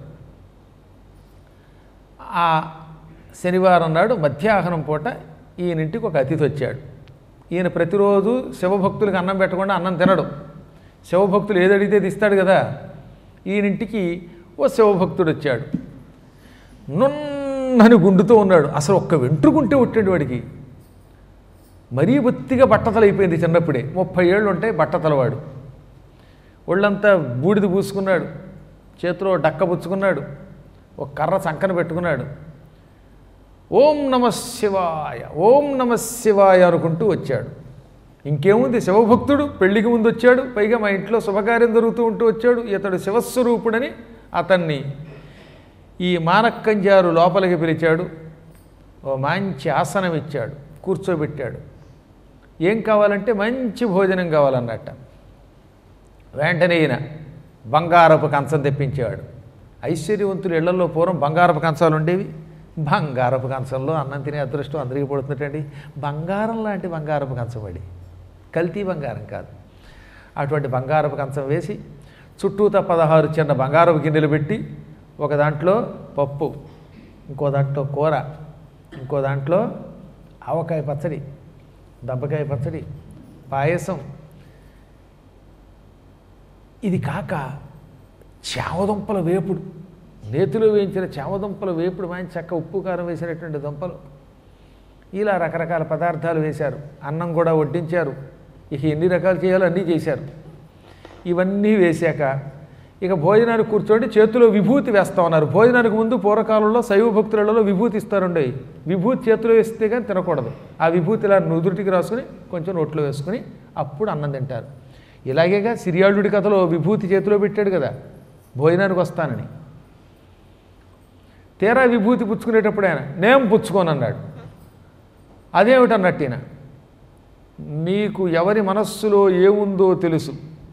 ఆ శనివారం నాడు మధ్యాహ్నం పూట ఈయనింటికి ఒక అతిథి వచ్చాడు ఈయన ప్రతిరోజు శివభక్తులకు అన్నం పెట్టకుండా అన్నం తినడు శివభక్తులు ఏది అడిగితే అది ఇస్తాడు కదా ఈయనింటికి ఓ శివభక్తుడు వచ్చాడు నున్నని గుండుతో ఉన్నాడు అసలు ఒక్క వెంట్రుకుంటే ఒట్టండి వాడికి మరీ బొత్తిగా బట్టతలైపోయింది చిన్నప్పుడే ముప్పై ఏళ్ళు ఉంటాయి బట్టతలవాడు ఒళ్ళంతా బూడిద పూసుకున్నాడు చేతిలో డక్క పుచ్చుకున్నాడు ఒక కర్ర సంకన పెట్టుకున్నాడు ఓం నమ శివాయ ఓం నమ శివాయ అనుకుంటూ వచ్చాడు ఇంకేముంది శివభక్తుడు పెళ్లికి ముందు వచ్చాడు పైగా మా ఇంట్లో శుభకార్యం జరుగుతూ ఉంటూ వచ్చాడు ఇతడు శివస్వరూపుడని అతన్ని ఈ మానక్కంజారు లోపలికి పిలిచాడు ఓ మంచి ఆసనం ఇచ్చాడు కూర్చోబెట్టాడు ఏం కావాలంటే మంచి భోజనం కావాలన్నట్ట వెంటనే ఈయన బంగారపు కంచం తెప్పించేవాడు ఐశ్వర్యవంతులు ఇళ్లలో పూర్వం బంగారపు కంచాలు ఉండేవి బంగారపు కంచంలో అన్నం తినే అదృష్టం అందరికీ పడుతుందండి బంగారం లాంటి బంగారపు కంచం పడి కల్తీ బంగారం కాదు అటువంటి బంగారపు కంచం వేసి చుట్టూతా పదహారు చిన్న బంగారపు గిన్నెలు పెట్టి ఒక దాంట్లో పప్పు ఇంకో దాంట్లో కూర ఇంకో దాంట్లో ఆవకాయ పచ్చడి దబ్బకాయ పచ్చడి పాయసం ఇది కాక చావదుంపల వేపుడు నేతిలో వేయించిన చావదుంపల వేపుడు మంచి చక్క ఉప్పు కారం వేసినటువంటి దుంపలు ఇలా రకరకాల పదార్థాలు వేశారు అన్నం కూడా వడ్డించారు ఇక ఎన్ని రకాలు చేయాలో అన్నీ చేశారు ఇవన్నీ వేశాక ఇక భోజనానికి కూర్చోండి చేతిలో విభూతి వేస్తా ఉన్నారు భోజనానికి ముందు పూర్వకాలంలో శైవ భక్తులలో విభూతి ఇస్తారండి విభూతి చేతిలో వేస్తే కానీ తినకూడదు ఆ విభూతి ఇలా నుదుటికి రాసుకుని కొంచెం నోట్లో వేసుకుని అప్పుడు అన్నం తింటారు ఇలాగేగా సిరియాళుడి కథలో విభూతి చేతిలో పెట్టాడు కదా భోజనానికి వస్తానని తీరా విభూతి పుచ్చుకునేటప్పుడు ఆయన నేను పుచ్చుకోను అన్నాడు అదేమిటన్నట్టు ఈయన నీకు ఎవరి మనస్సులో ఏముందో తెలుసు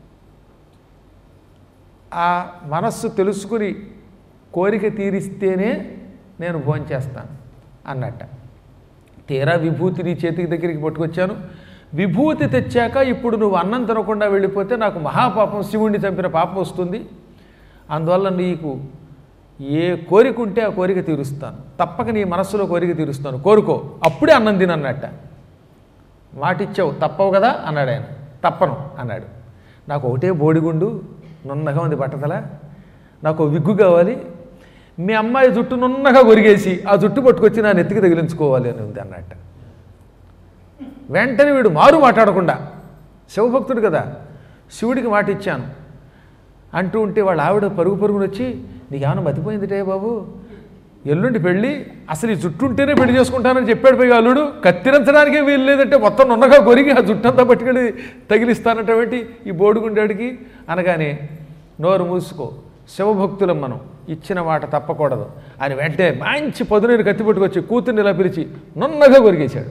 ఆ మనస్సు తెలుసుకుని కోరిక తీరిస్తేనే నేను భోంచేస్తాను అన్నట్ట తీరా విభూతి నీ చేతికి దగ్గరికి పట్టుకొచ్చాను విభూతి తెచ్చాక ఇప్పుడు నువ్వు అన్నం తినకుండా వెళ్ళిపోతే నాకు మహాపాపం శివుణ్ణి చంపిన పాపం వస్తుంది అందువల్ల నీకు ఏ కోరిక ఉంటే ఆ కోరిక తీరుస్తాను తప్పక నీ మనస్సులో కోరిక తీరుస్తాను కోరుకో అప్పుడే అన్నం తినన్నట్ట మాటిచ్చావు తప్పవు కదా అన్నాడు ఆయన తప్పను అన్నాడు నాకు ఒకటే బోడిగుండు నున్నగా ఉంది బట్టతల నాకు ఓ విగ్గు కావాలి మీ అమ్మాయి జుట్టు నున్నగా కొరిగేసి ఆ జుట్టు పట్టుకొచ్చి నా నెత్తికి తగిలించుకోవాలి అని ఉంది అన్నట్ట వెంటనే వీడు మారు మాట్లాడకుండా శివభక్తుడు కదా శివుడికి మాట ఇచ్చాను అంటూ ఉంటే వాళ్ళ ఆవిడ పరుగు పరుగుని వచ్చి నీకేమైనా మతిపోయిందిటే బాబు ఎల్లుండి పెళ్ళి అసలు ఈ జుట్టు ఉంటేనే పెళ్లి చేసుకుంటానని చెప్పాడు పోయి అల్లుడు కత్తిరించడానికే వీలు లేదంటే మొత్తం నున్నగా కొరిగి ఆ జుట్టంతా పట్టుకెళ్ళి తగిలిస్తానటువంటి ఈ బోడుగుండాడికి అనగానే నోరు మూసుకో శివభక్తులం మనం ఇచ్చిన మాట తప్పకూడదు అని వెంటనే మంచి పదునీరు కత్తి పట్టుకొచ్చి కూతుర్ని ఇలా పిలిచి నున్నగా కొరిగేశాడు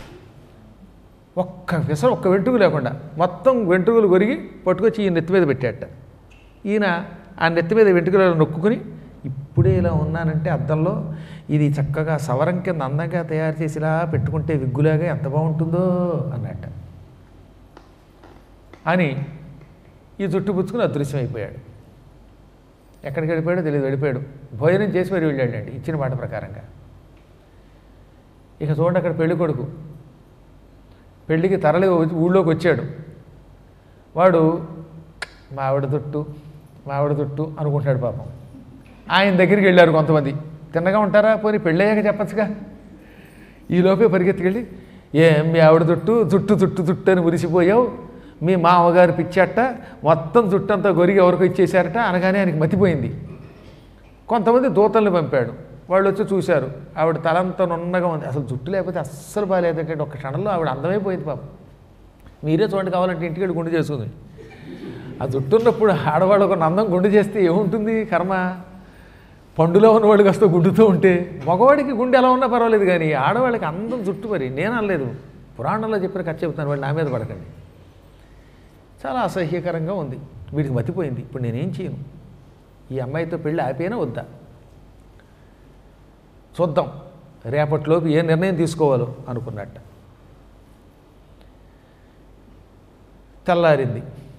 ఒక్క విసర ఒక్క వెంట్రుకు లేకుండా మొత్తం వెంట్రుకలు కొరిగి పట్టుకొచ్చి ఈ నెత్తి మీద పెట్టాట ఈయన ఆ నెత్తి మీద వెంట్రుకలు నొక్కుని ఇప్పుడే ఇలా ఉన్నానంటే అద్దంలో ఇది చక్కగా సవరం కింద అందంగా తయారు చేసి ఇలా పెట్టుకుంటే విగ్గులాగా ఎంత బాగుంటుందో అన్నట్ట అని ఈ జుట్టు పుచ్చుకుని అదృశ్యం అయిపోయాడు ఎక్కడికి వెళ్ళిపోయాడో తెలియదు వెళ్ళిపోయాడు భోజనం చేసి మరి వెళ్ళాడండి ఇచ్చిన మాట ప్రకారంగా ఇక చూడండి అక్కడ పెళ్లి కొడుకు పెళ్ళికి తరలి వచ్చి- ఊళ్ళోకి వచ్చాడు వాడు మా ఆవిడ దుట్టు మా ఆవిడ దుట్టు అనుకుంటాడు పాపం ఆయన దగ్గరికి వెళ్ళారు కొంతమంది తిన్నగా ఉంటారా పోనీ పెళ్ళయ్యాక చెప్పచ్చుగా ఈ లోపే పరిగెత్తుకెళ్ళి ఏం మీ ఆవిడ జుట్టు జుట్టు జుట్టు జుట్టు అని మురిసిపోయావు మీ మామగారు పిచ్చట మొత్తం జుట్టు అంతా గొరిగి ఎవరికో ఇచ్చేశారట అనగానే ఆయనకి మతిపోయింది కొంతమంది దూతల్ని పంపాడు వాళ్ళు వచ్చి చూశారు ఆవిడ తలంతా నున్నగా ఉంది అసలు జుట్టు లేకపోతే అస్సలు బాగాలేదంటే ఒక క్షణంలో ఆవిడ అందమైపోయింది పాపం మీరే చూడండి కావాలంటే ఇంటికి వెళ్ళి గుండు చేసుకుంది ఆ జుట్టు ఉన్నప్పుడు ఆడవాళ్ళు ఒక నందం గుండు చేస్తే ఏముంటుంది కర్మ పండులో ఉన్నవాడు కాస్త గుడ్డుతూ ఉంటే మగవాడికి గుండె ఎలా ఉన్నా పర్వాలేదు కానీ ఆడవాళ్ళకి అందం జుట్టు మరి నేను అనలేదు పురాణంలో చెప్పిన కథ చెబుతాను వాళ్ళు నా మీద పడకండి చాలా అసహ్యకరంగా ఉంది వీడికి మతిపోయింది ఇప్పుడు నేనేం చేయను ఈ అమ్మాయితో పెళ్ళి ఆపేనా వద్దా చూద్దాం రేపటిలోపు ఏ నిర్ణయం తీసుకోవాలో అనుకున్నట్ట తెల్లారింది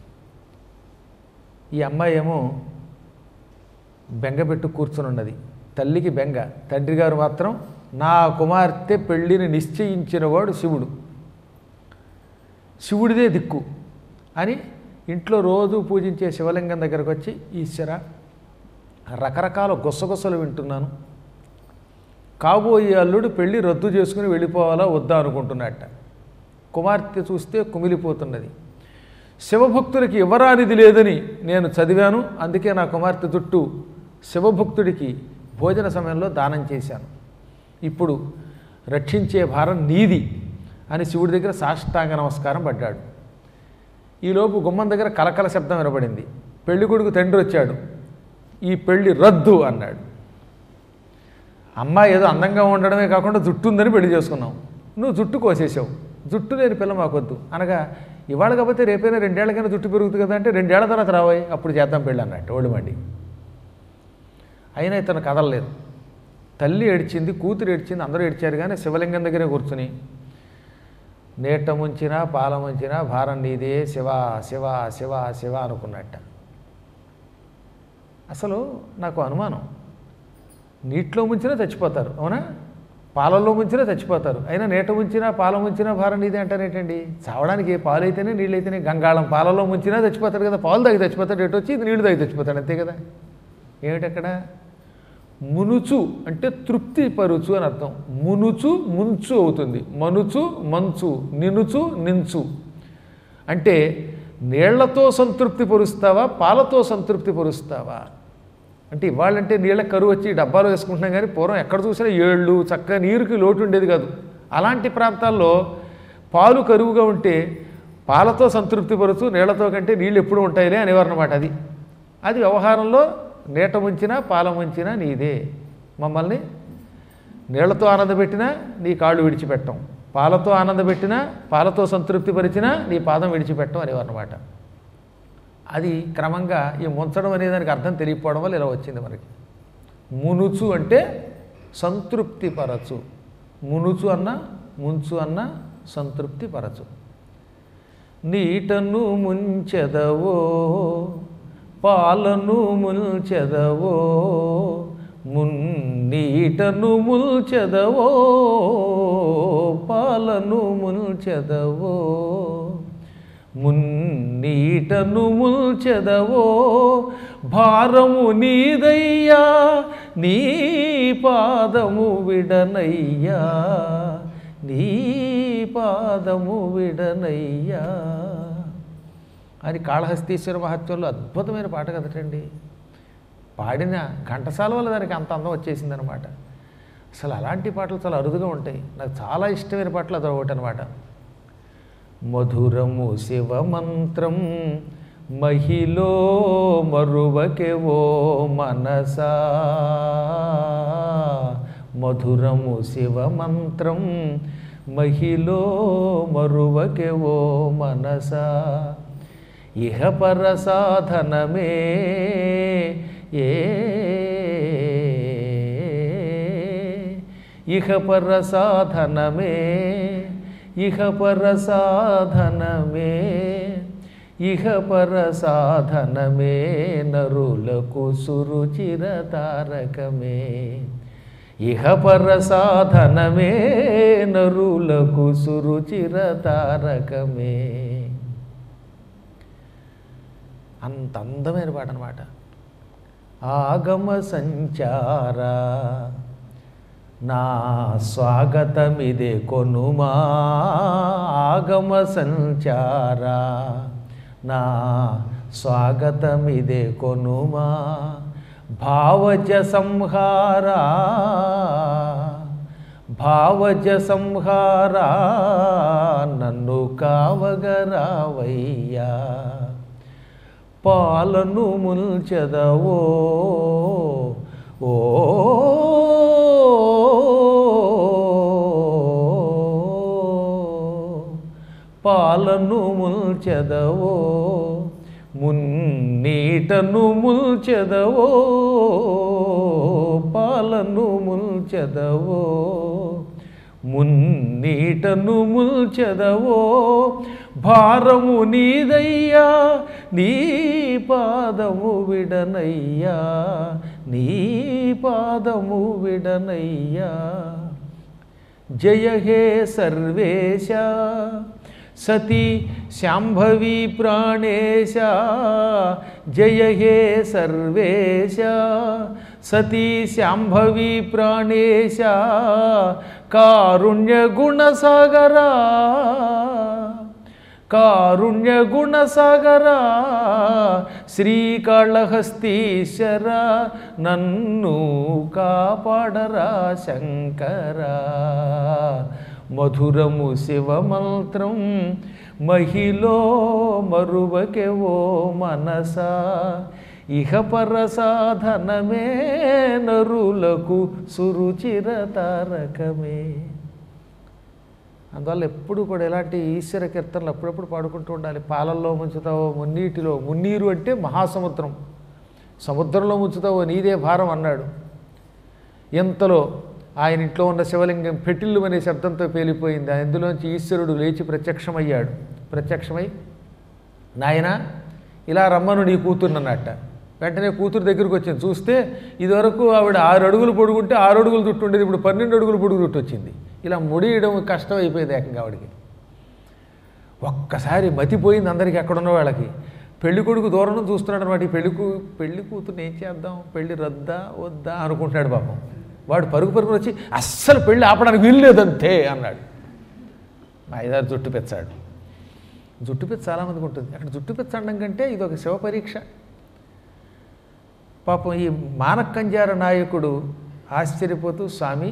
ఈ అమ్మాయి ఏమో బెంగ పెట్టు కూర్చుని ఉన్నది తల్లికి బెంగ తండ్రి గారు మాత్రం నా కుమార్తె పెళ్ళిని నిశ్చయించినవాడు శివుడు శివుడిదే దిక్కు అని ఇంట్లో రోజు పూజించే శివలింగం దగ్గరకు వచ్చి ఈశ్వర రకరకాల గుసగుసలు వింటున్నాను కాబోయే అల్లుడు పెళ్ళి రద్దు చేసుకుని వెళ్ళిపోవాలా వద్దా అనుకుంటున్నట్ట కుమార్తె చూస్తే కుమిలిపోతున్నది శివభక్తుడికి ఇవ్వరానిది లేదని నేను చదివాను అందుకే నా కుమార్తె చుట్టూ శివభక్తుడికి భోజన సమయంలో దానం చేశాను ఇప్పుడు రక్షించే భారం నీది అని శివుడి దగ్గర సాష్టాంగ నమస్కారం పడ్డాడు ఈలోపు గుమ్మం దగ్గర కలకల శబ్దం వినపడింది పెళ్లి కొడుకు తండ్రి వచ్చాడు ఈ పెళ్లి రద్దు అన్నాడు అమ్మాయి ఏదో అందంగా ఉండడమే కాకుండా జుట్టు ఉందని పెళ్లి చేసుకున్నాం నువ్వు జుట్టు కోసేసావు జుట్టు లేని పిల్ల మాకొద్దు అనగా ఇవాళ కాకపోతే రేపైనా రెండేళ్లకైనా జుట్టు పెరుగుతుంది కదా అంటే రెండేళ్ల తర్వాత రావాయి అప్పుడు చేద్దాం పెళ్ళి అన్నట్టు ఓడి మండి అయినా ఇతను కదలలేదు తల్లి ఏడ్చింది కూతురు ఏడ్చింది అందరూ ఏడ్చారు కానీ శివలింగం దగ్గరే కూర్చుని నీట ముంచినా పాల ముంచినా భారం నీదే శివ శివ శివ శివ అనుకున్నట్ట అసలు నాకు అనుమానం నీటిలో ముంచినా చచ్చిపోతారు అవునా పాలల్లో ముంచినా చచ్చిపోతారు అయినా నీట ముంచినా పాల ముంచినా భారం నీదే అంటారేంటండి చావడానికి ఏ పాలు అయితేనే నీళ్ళు అయితేనే గంగాళం పాలలో ముంచినా చచ్చిపోతాడు కదా పాలు తాగి చచ్చిపోతాడు ఎటు వచ్చి ఇది నీళ్లు తాగి చచ్చిపోతాడు అంతే కదా ఏమిటక్కడ మునుచు అంటే తృప్తి పరుచు అని అర్థం మునుచు ముంచు అవుతుంది మనుచు మంచు నినుచు నించు అంటే నీళ్లతో సంతృప్తి పరుస్తావా పాలతో సంతృప్తి పరుస్తావా అంటే ఇవాళంటే నీళ్ళ కరువు వచ్చి డబ్బాలో వేసుకుంటున్నాం కానీ పూర్వం ఎక్కడ చూసినా ఏళ్ళు చక్కగా నీరుకి లోటు ఉండేది కాదు అలాంటి ప్రాంతాల్లో పాలు కరువుగా ఉంటే పాలతో సంతృప్తి పరుచు నీళ్లతో కంటే నీళ్ళు ఎప్పుడు ఉంటాయిలే అనేవారనమాట అది అది వ్యవహారంలో నీట ముంచినా పాల ముంచినా నీదే మమ్మల్ని నీళ్లతో ఆనందపెట్టినా నీ కాళ్ళు విడిచిపెట్టం పాలతో ఆనందపెట్టినా పాలతో సంతృప్తి పరిచినా నీ పాదం విడిచిపెట్టం అనేవారనమాట అది క్రమంగా ఈ ముంచడం అనే దానికి అర్థం తెలియకపోవడం వల్ల ఇలా వచ్చింది మనకి మునుచు అంటే సంతృప్తి పరచు మునుచు అన్న ముంచు అన్న సంతృప్తి పరచు నీటను ముంచెదవో పాలను ముల్చెదవో మున్నీటను ముల్చెదవో పాలను ముల్చెదవో మున్నీటను ముల్చెదవో భారము నీదయ్యా నీ పాదము విడనయ్యా నీ పాదము విడనయ్యా అని కాళహస్తీశ్వర మహత్యంలో అద్భుతమైన పాట కదటండి పాడిన ఘంటసాల వల్ల దానికి అంత అందం వచ్చేసిందనమాట అసలు అలాంటి పాటలు చాలా అరుదుగా ఉంటాయి నాకు చాలా ఇష్టమైన పాటలు అది ఒకటి అనమాట మధురము శివమంత్రం మహిలో మరువకెవో మనసా మధురము శివమంత్రం మహిలో మరువకెవో మనసా ఇహపర సాధనమే ఏ ఇహ పర సాధనమే ఇహ పర సాధనమే ఇహ పర సాధనమే నరులకు సురుచిర తారకమే ఇహ పర సాధనమే నరులకు సురుచిర తారకమే అంత అందమైన పాట అనమాట ఆగమ సంచార నా స్వాగతమిదే కొనుమా ఆగమ సంచార నా స్వాగతమిదే కొనుమా భావజ సంహారా భావజ సంహారా నన్ను కావగరావయ్యా పాలను ముల్చెదవో ఓ పాలను ముల్చెదవో మున్నీటను ముల్చెదవో పాలను ముల్చెదవో మున్నీటను ముల్చెదవో భారము నీదయ్యా నీ పాదము విడనయ్యా నీ పాదము విడనయ్యా జయ హే సర్వేశ సతీ శాంభవి ప్రాణేశ జయ హే సర్వేశ సతీ శాంభవి ప్రాణేశ కారుణ్య గుణసాగరా కారుణ్య గుణసాగరా శ్రీకాళహస్తీశ్వర నన్ను కాపాడరా శంకరా మధురము శివమంత్రం మహిలో మరువకె ఓ మనసా ఇహ పర సాధనమే నరులకు సురుచిర తారకమే అందువల్ల ఎప్పుడు కూడా ఇలాంటి ఈశ్వర కీర్తనలు అప్పుడప్పుడు పాడుకుంటూ ఉండాలి పాలల్లో ముంచుతావో మున్నీటిలో మున్నీరు అంటే మహాసముద్రం సముద్రంలో ముంచుతావో నీదే భారం అన్నాడు ఇంతలో ఆయన ఇంట్లో ఉన్న శివలింగం పెటిల్లు అనే శబ్దంతో పేలిపోయింది అందులోంచి ఈశ్వరుడు లేచి ప్రత్యక్షమయ్యాడు ప్రత్యక్షమై నాయన ఇలా రమ్మను నీ కూతుర్నన్నట్ట వెంటనే కూతురు దగ్గరికి వచ్చింది చూస్తే ఇదివరకు ఆవిడ ఆరు అడుగులు పొడుగుంటే ఆరు అడుగులు చుట్టూ ఉండేది ఇప్పుడు పన్నెండు అడుగులు పొడుగు చుట్టూ వచ్చింది ఇలా ముడియడం కష్టం అయిపోయింది ఏకంగా ఆవిడకి ఒక్కసారి మతిపోయింది అందరికీ ఎక్కడున్న వాళ్ళకి పెళ్లి కొడుకు దూరం నుంచి చూస్తున్నాడు అనమాట ఈ పెళ్లి కూ పెళ్లి కూతుర్ని ఏం చేద్దాం పెళ్లి రద్దా వద్దా అనుకుంటున్నాడు పాపం వాడు పరుగు పరుగున వచ్చి అస్సలు పెళ్లి ఆపడానికి వీల్లేదంతే అన్నాడు మా ఐదారు జుట్టు పెచ్చాడు జుట్టు పెచ్చ చాలామందికి ఉంటుంది అక్కడ జుట్టు పెచ్చడం కంటే ఇది ఒక శివ పరీక్ష పాపం ఈ మానకంజార నాయకుడు ఆశ్చర్యపోతూ స్వామి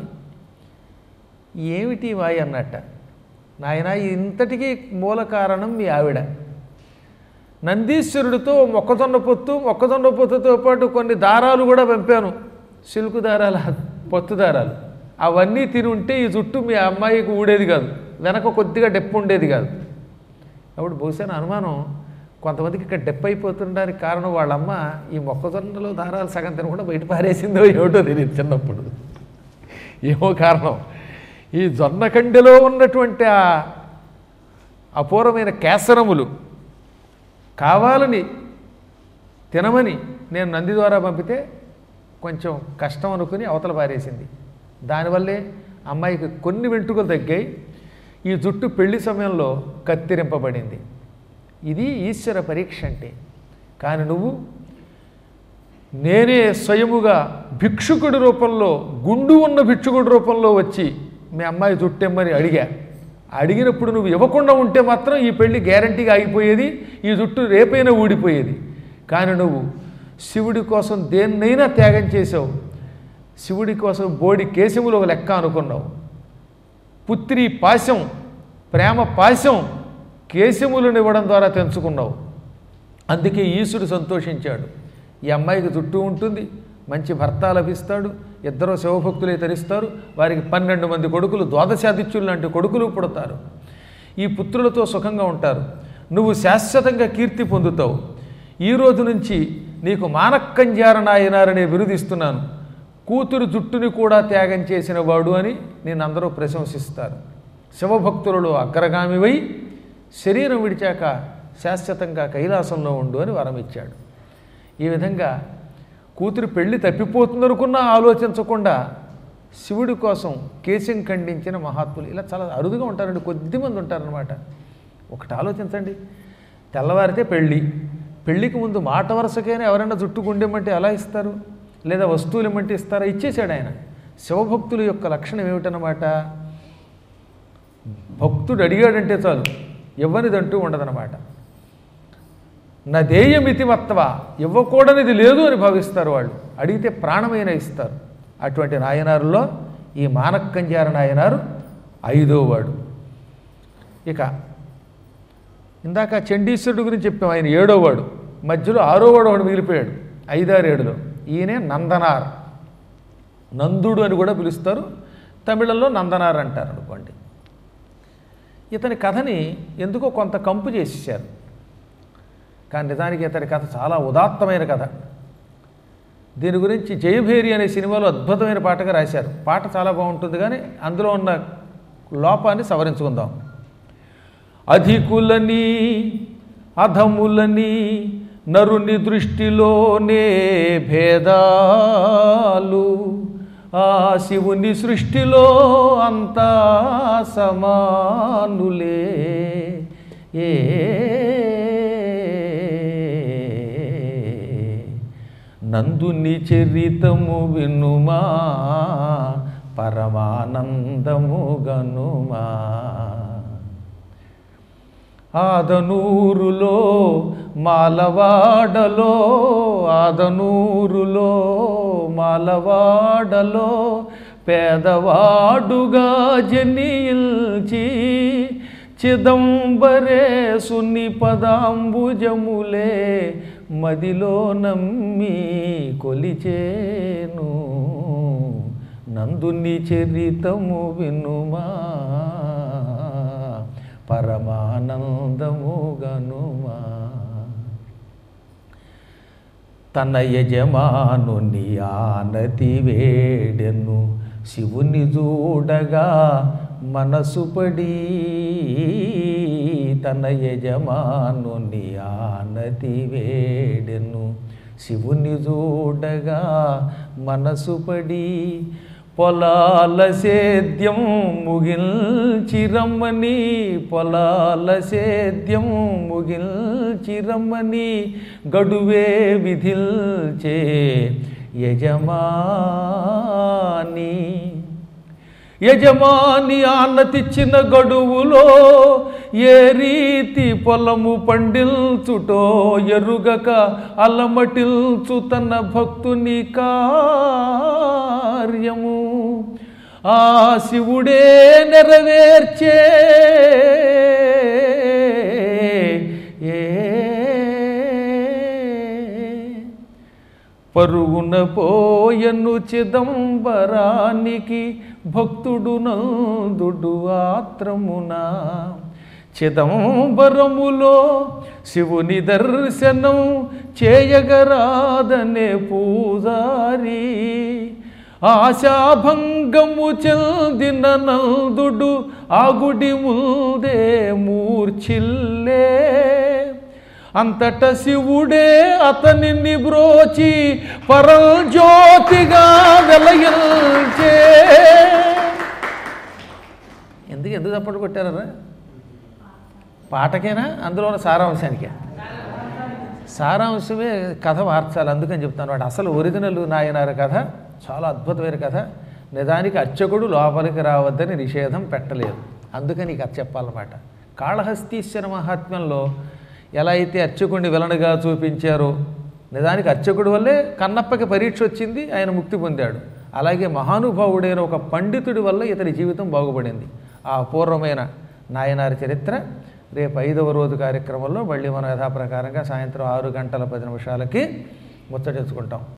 ఏమిటి వాయి అన్నట్ట నాయన ఇంతటికీ మూల కారణం మీ ఆవిడ నందీశ్వరుడితో మొక్కజొన్న పొత్తు మొక్కజొన్న పొత్తుతో పాటు కొన్ని దారాలు కూడా పంపాను సిల్కు దారాలు పొత్తు దారాలు అవన్నీ తిని ఉంటే ఈ జుట్టు మీ అమ్మాయికి ఊడేది కాదు వెనక కొద్దిగా డెప్పు ఉండేది కాదు అప్పుడు బహుశా నా అనుమానం కొంతమందికి ఇక్కడ డెప్ అయిపోతుండడానికి కారణం వాళ్ళమ్మ ఈ మొక్కజొన్నలో దారాలు సగం తినకుండా బయట పారేసిందో ఏమిటో తెలియదు చిన్నప్పుడు ఏమో కారణం ఈ జొన్న కండెలో ఉన్నటువంటి ఆ అపూర్వమైన కేసరములు కావాలని తినమని నేను నంది ద్వారా పంపితే కొంచెం కష్టం అనుకుని అవతల పారేసింది దానివల్లే అమ్మాయికి కొన్ని వెంట్రుకలు తగ్గాయి ఈ జుట్టు పెళ్లి సమయంలో కత్తిరింపబడింది ఇది ఈశ్వర పరీక్ష అంటే కానీ నువ్వు నేనే స్వయముగా భిక్షుకుడి రూపంలో గుండు ఉన్న భిక్షుకుడి రూపంలో వచ్చి మీ అమ్మాయి జుట్టెమ్మని అడిగా అడిగినప్పుడు నువ్వు ఇవ్వకుండా ఉంటే మాత్రం ఈ పెళ్లి గ్యారంటీగా ఆగిపోయేది ఈ జుట్టు రేపైనా ఊడిపోయేది కానీ నువ్వు శివుడి కోసం దేన్నైనా త్యాగం చేసావు శివుడి కోసం బోడి కేశములు ఒక లెక్క అనుకున్నావు పుత్రి పాశం ప్రేమ పాశం కేశములను ఇవ్వడం ద్వారా తెంచుకున్నావు అందుకే ఈశుడు సంతోషించాడు ఈ అమ్మాయికి జుట్టు ఉంటుంది మంచి భర్త లభిస్తాడు ఇద్దరు శివభక్తులే తరిస్తారు వారికి పన్నెండు మంది కొడుకులు ద్వాదశాదిత్యులు లాంటి కొడుకులు పుడతారు ఈ పుత్రులతో సుఖంగా ఉంటారు నువ్వు శాశ్వతంగా కీర్తి పొందుతావు ఈ రోజు నుంచి నీకు మానక్కంజార నాయనారనే బిరుదిస్తున్నాను కూతురు జుట్టుని కూడా త్యాగం చేసిన వాడు అని నేను అందరూ ప్రశంసిస్తారు శివభక్తులలో అగ్రగామివై శరీరం విడిచాక శాశ్వతంగా కైలాసంలో ఉండు అని వరం ఇచ్చాడు ఈ విధంగా కూతురు పెళ్లి తప్పిపోతుందనుకున్నా ఆలోచించకుండా శివుడి కోసం కేశం ఖండించిన మహాత్ములు ఇలా చాలా అరుదుగా ఉంటారండి కొద్దిమంది ఉంటారనమాట ఒకటి ఆలోచించండి తెల్లవారితే పెళ్ళి పెళ్ళికి ముందు మాట వరుసకైనా ఎవరైనా జుట్టు గుండెమ్మంటే ఎలా ఇస్తారు లేదా వస్తువులు ఇమ్మంటే ఇస్తారా ఇచ్చేశాడు ఆయన శివభక్తుల యొక్క లక్షణం ఏమిటనమాట భక్తుడు అడిగాడంటే చాలు ఇవ్వనిదంటూ ఉండదనమాట నదేయమితి మత్వ ఇవ్వకూడనిది లేదు అని భావిస్తారు వాళ్ళు అడిగితే ప్రాణమైన ఇస్తారు అటువంటి నాయనారులో ఈ మానక్కంజార నాయనారు ఐదో వాడు ఇక ఇందాక చండీశ్వరుడు గురించి చెప్పాం ఆయన ఏడో వాడు మధ్యలో ఆరో వాడు వాడు మిగిలిపోయాడు ఐదారేడులో ఈయనే నందనార్ నందుడు అని కూడా పిలుస్తారు తమిళంలో నందనార్ అంటారు అనుకోండి ఇతని కథని ఎందుకో కొంత కంపు చేసేసారు కానీ నిజానికి ఇతని కథ చాలా ఉదాత్తమైన కథ దీని గురించి జయభేరి అనే సినిమాలో అద్భుతమైన పాటగా రాశారు పాట చాలా బాగుంటుంది కానీ అందులో ఉన్న లోపాన్ని సవరించుకుందాం అధికులని అధములని నరుని దృష్టిలోనే భేదాలు ఆ శివుని సృష్టిలో అంతా సమానులే ఏ నందుని చరితము వినుమా పరమానందము గనుమా ఆదనూరులో మాలవాడలో ఆదనూరులో మాలవాడలో పేదవాడుగా జనిల్చి చిదంబరేసుని పదాంబుజములే మదిలో నమ్మి కొలిచేను నందుని చరితము వినుమా పరమానందము గనుమా తన యజమానుని ఆనతి వేడెను శివుని చూడగా మనసు పడి తన యజమానుని ఆనతి వేడెను శివుని చూడగా మనసు పడి పొలాల సేద్యం ముగిల్చిరమ్మని పొలాల సేద్యం ముగిల్చిరమ్మని గడువే విధిల్చే యజమాని యజమాని ఆన్నతిచ్చిన గడువులో ఏ రీతి పొలము పండిల్చుటో ఎరుగక అలమటిల్చు తన భక్తుని కార్యము ఆ శివుడే నెరవేర్చే ఏ పరుగున పోయను చిదంబరానికి భక్తుడు నందుడు ఆత్రమున చిదంబరములో శివుని దర్శనం చేయగరాదనే పూజారి ఆశాభంగము చెందిన నందుడు ఆ గుడి ముందే మూర్ఛిల్లే అంతట శివుడే అతనిని బ్రోచి పరంజ్యోతిగా వెలయించే ఎందుకు ఎందుకు తప్పటి కొట్టారా పాటకేనా అందులో ఉన్న సారాంశానికే సారాంశమే కథ మార్చాలి అందుకని చెప్తాను వాడు అసలు ఒరిజినల్ నాయనార కథ చాలా అద్భుతమైన కథ నిజానికి అర్చకుడు లోపలికి రావద్దని నిషేధం పెట్టలేదు అందుకని ఈ కథ చెప్పాలన్నమాట కాళహస్తీశ్వర మహాత్మ్యంలో ఎలా అయితే అర్చకుడిని విలనగా చూపించారో నిజానికి అర్చకుడి వల్లే కన్నప్పకి పరీక్ష వచ్చింది ఆయన ముక్తి పొందాడు అలాగే మహానుభావుడైన ఒక పండితుడి వల్ల ఇతని జీవితం బాగుపడింది ఆ అపూర్వమైన నాయనారి చరిత్ర రేపు ఐదవ రోజు కార్యక్రమంలో మళ్ళీ మనం యథాప్రకారంగా సాయంత్రం ఆరు గంటల పది నిమిషాలకి ముచ్చటించుకుంటాం